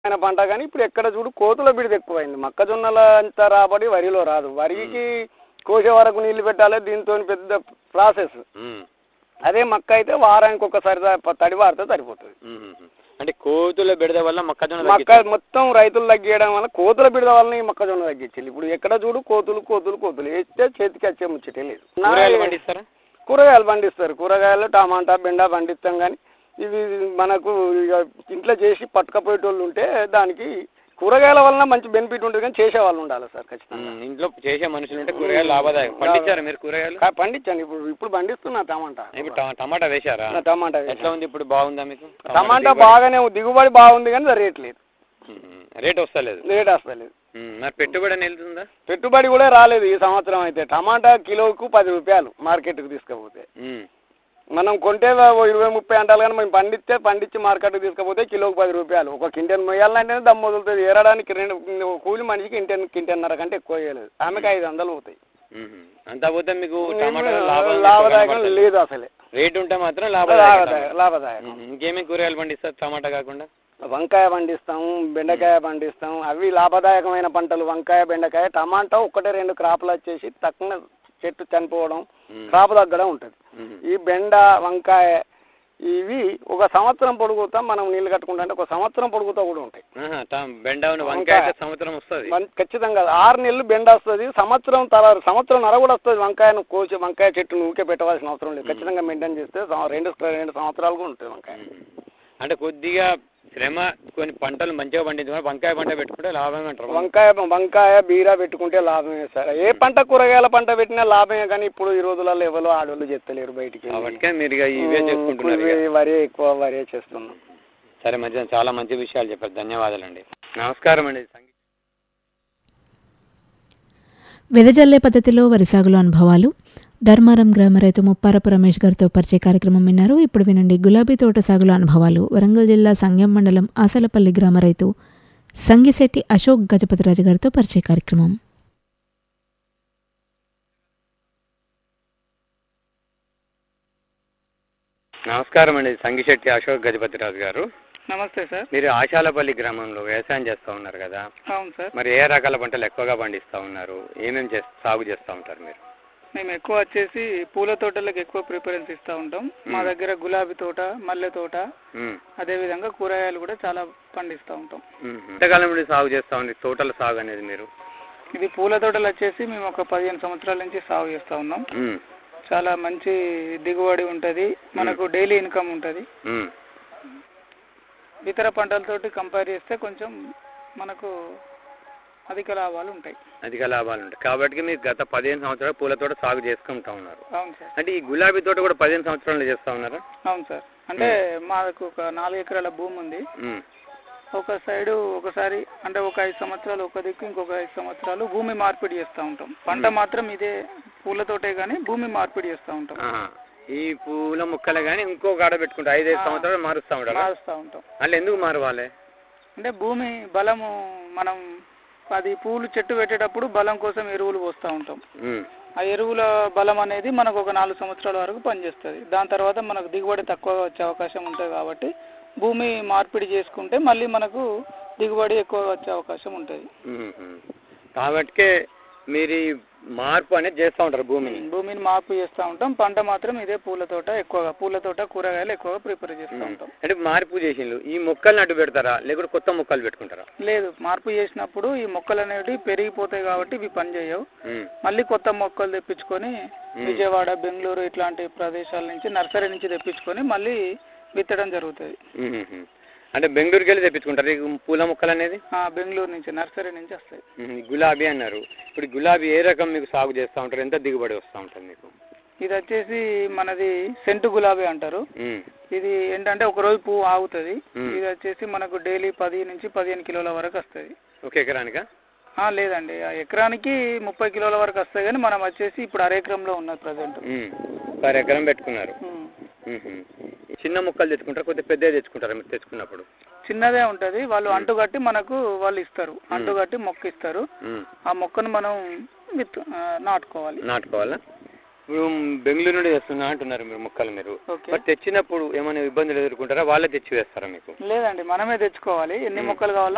ఆయన పంట కానీ ఇప్పుడు ఎక్కడ చూడు కోతుల బిడిది ఎక్కువైంది మొక్కజొన్నల అంత రాబడి వరిలో రాదు వరికి కోసే వరకు నీళ్లు పెట్టాలి దీంతో పెద్ద ప్రాసెస్ ఉమ్, అదే మక్క అయితే వారానికి ఒకసారి దా- తడి వారితే సరిపోతుంది ఉమ్, ఉమ్. అంటే కోతుల బెడద వల్ల మొక్కజొన్న మక్క తగ్గించారు. మొత్తం రైతులు తగ్గియడం వల్ల కోతుల బిడద వల్ల ఈ మొక్కజొన్న తగ్గించింది ఇప్పుడు ఎక్కడ చూడు కోతులు కోతులు కోతులు వేస్తే చేతికి వచ్చే ముచ్చటే లేదు కూరగాయలు పండిస్తారా కూరగాయలు పండిస్తారు కూరగాయలు టమాటా బెండ పండిస్తాం కానీ ఇవి మనకు ఇక ఇంట్లో చేసి పట్టుకపోయేటోళ్ళు ఉంటే దానికి కూరగాయల వలన మంచి బెనిఫిట్ ఉంటుంది కానీ చేసే వాళ్ళు ఉండాలి సార్ ఖచ్చితంగా ఉమ్, ఇంట్లో చేసే మనుషులు ఉంటే కూరగాయలు లాభదాయకం పండించారా మీరు కూరగాయలు కా- పండించండి ఇప్పుడు ఇప్పుడు పండిస్తున్నా టమాటా ఇప్పుడు టమా- టమాటా వేశారా ఆ, టమాటా వేసాను. ఎట్లా ఉంది ఇప్పుడు బాగుందా మీకు టమాటా దిగుబడి? బాగానే ఉంది. దిగుబడి బాగుంది కానీ రేట్ లేదు ఉమ్, రేట్ వస్తలేదు రేట్ వస్తలేదు ఉమ్, మరి పెట్టుబడి అని వెళ్తుందా పెట్టుబడి కూడా రాలేదు ఈ సంవత్సరం అయితే టమాటా కిలోకు పది రూపాయలు మార్కెట్కి తీసుకపోతే ఉమ్, మనం కొంటే ఓ ఇరవై ముప్పై అంటారు కానీ మనం పండిస్తే పండించి మార్కెట్కి తీసుకపోతే కిలోకి పది రూపాయలు ఒక కింటెన్ మొయ్యాలంటేనే దమ్ము వదులుతుంది ఏరడానికి రెండు ఒక కూలి మనిషికి ఇంటెన్ కింటెన్నర కంటే ఎక్కువ వేయలేదు ఆమెకి ఐదు వందలు పోతాయి ఉమ్. అంతా పోతే మీకు టమాటా లాభం లాభదాయకం కనబడుతుంది. లేదు అసలే రేట్ ఉంటే మాత్రం లాభదాయకం లాభదాయకం లాభదాయకం ఉమ్, ఇంకేమేమి కూరగాయలు పండిస్తారు టమాటా కాకుండా వంకాయ పండిస్తాం బెండకాయ పండిస్తాం అవి లాభదాయకమైన పంటలు వంకాయ బెండకాయ టమాటా ఒకటే రెండు క్రాపులు వచ్చేసి తక్కువ చెట్టు చనిపోవడం ఉమ్, క్రాపు తగ్గడం ఉంటుంది ఉమ్, ఈ బెండ వంకాయ ఇవి ఒక సంవత్సరం పొడుగుతా మనం నీళ్ళు కట్టుకుంటా అంటే ఒక సంవత్సరం పొడుగుతా కూడా ఉంటాయి ఆహా, టమ్- బెండ ఉన్న వంకాయ అయితే సంవత్సరం వస్తుంది మన- ఖచ్చితంగా ఆరు నెలలు బెండ వస్తుంది సంవత్సరం తర సంవత్సరం నర కూడా వస్తుంది వంకాయను కోసి వంకాయ చెట్టు ఊకే పెట్టవలసిన అవసరం లేదు ఖచ్చితంగా మెయింటైన్ చేస్తే సం- రెండు రెండు సంవత్సరాలు కూడా ఉంటుంది వంకాయ అంటే కొద్దిగా శ్రమ కొన్ని పంటలు మంచిగా పండించుకుని వంకాయ పంట పెట్టుకుంటే లాభం అంటారు వంకాయ వంకాయ బీరా పెట్టుకుంటే లాభమే సార్ ఏ పంట కూరగాయల పంట పెట్టినా లాభమే కానీ ఇప్పుడు ఈ రోజులలో ఎవరు ఆడవాళ్ళు చెప్తలేరు బయటికి కాబట్టి మీరు ఇక ఇవే చేసుకుంటున్నారు ఇక. ఇప్పుడు వరే ఎక్కువ వరే చేస్తున్నాం సరే మంచిగా చాలా మంచి విషయాలు చెప్పారు ధన్యవాదాలండి నమస్కారం అండి వెదజల్లే పద్ధతిలో వరి సాగులో అనుభవాలు ధర్మారం గ్రామ రైతు ముప్పారపు రమేష్ గారితో పరిచయ కార్యక్రమం విన్నారు ఇప్పుడు వినండి గులాబీ తోట సాగులో అనుభవాలు వరంగల్ జిల్లా సంగం మండలం ఆసలపల్లి గ్రామ రైతు సంగిశెట్టి అశోక్ గజపతిరాజు గారితో పరిచయ కార్యక్రమం నమస్కారం అండి సంగిశెట్టి అశోక్ గజపతిరాజు గారు నమస్తే సార్ మీరు ఆశాలపల్లి గ్రామంలో వ్యవసాయం చేస్తూ ఉన్నారు కదా అవును సార్ మరి ఏ రకాల పంటలు ఎక్కువగా పండిస్తూ ఉన్నారు ఏమేమి చేస్త సాగు చేస్తూ ఉంటారు మీరు మేము ఎక్కువ వచ్చేసి పూల తోటలకు ఎక్కువ ప్రిఫరెన్స్ ఇస్తూ ఉంటాం మా మ్మ్. దగ్గర గులాబీ తోట మల్లె తోట ఉమ్, అదేవిధంగా కూరగాయలు కూడా చాలా పండిస్తూ ఉంటాం ఉమ్. ఎంతకాలం నుండి సాగు చేస్తూ ఉంది తోటల సాగు అనేది మీరు ఇది పూల తోటలు వచ్చేసి మేము ఒక పదిహేను సంవత్సరాల నుంచి సాగు చేస్తూ ఉన్నాం ఉమ్, చాలా మంచి దిగుబడి ఉంటుంది మనకు డైలీ ఇన్కమ్ ఉంటుంది ఉమ్, ఇతర పంటలతోటి కంపేర్ చేస్తే కొంచెం మనకు అధిక లాభాలు ఉంటాయి అధిక లాభాలు ఉంటాయి కాబట్టి మీరు గత పదిహేను సంవత్సరాలు పూల తోట సాగు చేసుకుంటా ఉన్నారు అవును సార్ అంటే ఈ గులాబీ తోట కూడా పదిహేను సంవత్సరాలు చేస్తా ఉన్నారా అవును సార్ అంటే మాకు ఒక నాలుగు ఎకరాల భూమి ఉంది ఉమ్, ఒక సైడు ఒకసారి అంటే ఒక ఐదు సంవత్సరాలు ఒక దిక్కు ఇంకొక ఐదు సంవత్సరాలు భూమి మార్పిడి చేస్తూ ఉంటాం పంట మ్మ్. మాత్రం ఇదే పూలతోటే కానీ భూమి మార్పిడి చేస్తూ ఉంటాం ఆహా. ఈ పూల ముక్కలే కానీ ఇంకో కాడ పెట్టుకుంటారు ఐదైదు ఆ. సంవత్సరాలు మారుస్తూ ఉంటారు మారుస్తూ ఉంటాం వాళ్ళు ఎందుకు మారవాలి అంటే భూమి బలము మనం అది పూలు చెట్టు పెట్టేటప్పుడు బలం కోసం ఎరువులు పోస్తూ ఉంటాం ఉమ్, ఆ ఎరువుల బలం అనేది మనకు ఒక నాలుగు సంవత్సరాల వరకు పనిచేస్తుంది దాని తర్వాత మనకు దిగుబడి తక్కువ వచ్చే అవకాశం ఉంటుంది కాబట్టి భూమి మార్పిడి చేసుకుంటే మళ్ళీ మనకు దిగుబడి ఎక్కువ వచ్చే అవకాశం ఉంటుంది ఉమ్, ఉమ్. కాబట్టికే మీరు ఈ మార్పు అనేది చేస్తూ ఉంటారు భూమిని భూమిని మార్పు చేస్తూ ఉంటాం పంట మాత్రం ఇదే పూల తోట ఎక్కువగా పూల తోట కూరగాయలు ఎక్కువగా ప్రిపేర్ చేస్తూ ఉమ్. ఉంటాం అంటే మార్పు చేసిండ్రు ఈ మొక్కల్ని అడ్డు పెడతారా లేకుంటే కొత్త మొక్కలు పెట్టుకుంటారా లేదు మార్పు చేసినప్పుడు ఈ మొక్కలు అనేవి పెరిగిపోతాయి కాబట్టి ఇవి పనిచేయవు ఉమ్, మళ్ళీ కొత్త మొక్కలు తెప్పించుకొని ఉమ్. విజయవాడ బెంగళూరు ఇట్లాంటి ప్రదేశాల నుంచి నర్సరీ నుంచి తెప్పించుకొని మళ్ళీ విత్తడం జరుగుతుంది ఉమ్, ఉమ్. అంటే బెంగళూరుకి వెళ్ళి తెప్పించుకుంటారు ఈ పూల మొక్కలు అనేది ఆ, బెంగళూరు నుంచి నర్సరీ నుంచి వస్తాయి ఉమ్, గులాబీ అన్నారు ఇప్పుడు గులాబీ ఏ రకం మీకు సాగు చేస్తూ ఉంటారు ఎంత దిగుబడి వస్తూ ఉంటుంది మీకు ఇది వచ్చేసి మనది సెంటు గులాబీ అంటారు ఉమ్, ఇది ఏంటంటే ఒక రోజు పువ్వు ఆగుతుంది మ్మ్. ఇది వచ్చేసి మనకు డైలీ పది నుంచి పదిహేను కిలోల వరకు వస్తుంది ఒక ఎకరానికా ఆ, లేదండి ఆ ఎకరానికి ముప్పై కిలోల వరకు వస్తాయి కానీ మనం వచ్చేసి ఇప్పుడు అర ఎకరంలో ఉన్నది ప్రజెంట్ ఉమ్, పర్ ఎకరం పెట్టుకున్నారు ఉహుం. చిన్న మొక్కలు తెచ్చుకుంటారు కొద్దిగా పెద్దవి తెచ్చుకుంటారు మీరు తెచ్చుకున్నప్పుడు చిన్నదే ఉంటది వాళ్ళు అంటు కట్టి మనకు వాళ్ళు ఇస్తారు అంటు కట్టి మొక్క ఇస్తారు ఉమ్, ఆ మొక్కను మనం విత్ ఆ, నాటుకోవాలి నాటుకోవాలా ఇప్పుడు బెంగళూరు నుండి తెస్తున్నా అంటున్నారు మీరు మొక్కలు మీరు ఓకే మరి తెచ్చినప్పుడు ఏమైనా ఇబ్బందులు ఎదుర్కొంటారా వాళ్ళే తెచ్చి వేస్తారా మీకు లేదండి మనమే తెచ్చుకోవాలి ఎన్ని మ్మ్. మొక్కలు కావాలో